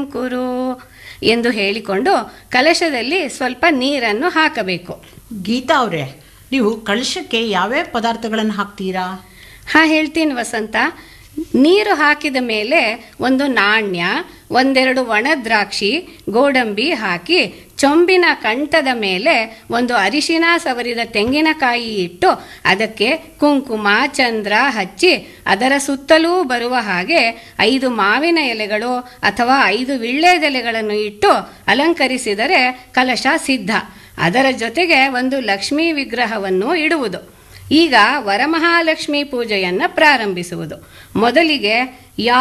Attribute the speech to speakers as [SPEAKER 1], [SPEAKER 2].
[SPEAKER 1] ಕುರು ಎಂದು ಹೇಳಿಕೊಂಡು ಕಲಶದಲ್ಲಿ ಸ್ವಲ್ಪ ನೀರನ್ನು ಹಾಕಬೇಕು
[SPEAKER 2] ಗೀತಾ ಅವರೇ ನೀವು ಕಳಶಕ್ಕೆ ಯಾವ್ಯಾವ ಪದಾರ್ಥಗಳನ್ನು ಹಾಕ್ತೀರಾ
[SPEAKER 1] ಹಾ ಹೇಳ್ತೀನಿ ವಸಂತ ನೀರು ಹಾಕಿದ ಮೇಲೆ ಒಂದು ನಾಣ್ಯ ಒಂದೆರಡು ಒಣ ದ್ರಾಕ್ಷಿ ಗೋಡಂಬಿ ಹಾಕಿ ಚೊಂಬಿನ ಕಂಠದ ಮೇಲೆ ಒಂದು ಅರಿಶಿನ ಸವರಿದ ತೆಂಗಿನಕಾಯಿ ಇಟ್ಟು ಅದಕ್ಕೆ ಕುಂಕುಮ ಚಂದ್ರ ಹಚ್ಚಿ ಅದರ ಸುತ್ತಲೂ ಬರುವ ಹಾಗೆ ಐದು ಮಾವಿನ ಎಲೆಗಳು ಅಥವಾ ಐದು ವಿಳ್ಳೆದೆಲೆಗಳನ್ನು ಇಟ್ಟು ಅಲಂಕರಿಸಿದರೆ ಕಲಶ ಸಿದ್ಧ ಅದರ ಜೊತೆಗೆ ಒಂದು ಲಕ್ಷ್ಮೀ ವಿಗ್ರಹವನ್ನು ಇಡುವುದು ಈಗ ವರಮಹಾಲಕ್ಷ್ಮಿ ಪೂಜೆಯನ್ನು ಪ್ರಾರಂಭಿಸುವುದು ಮೊದಲಿಗೆ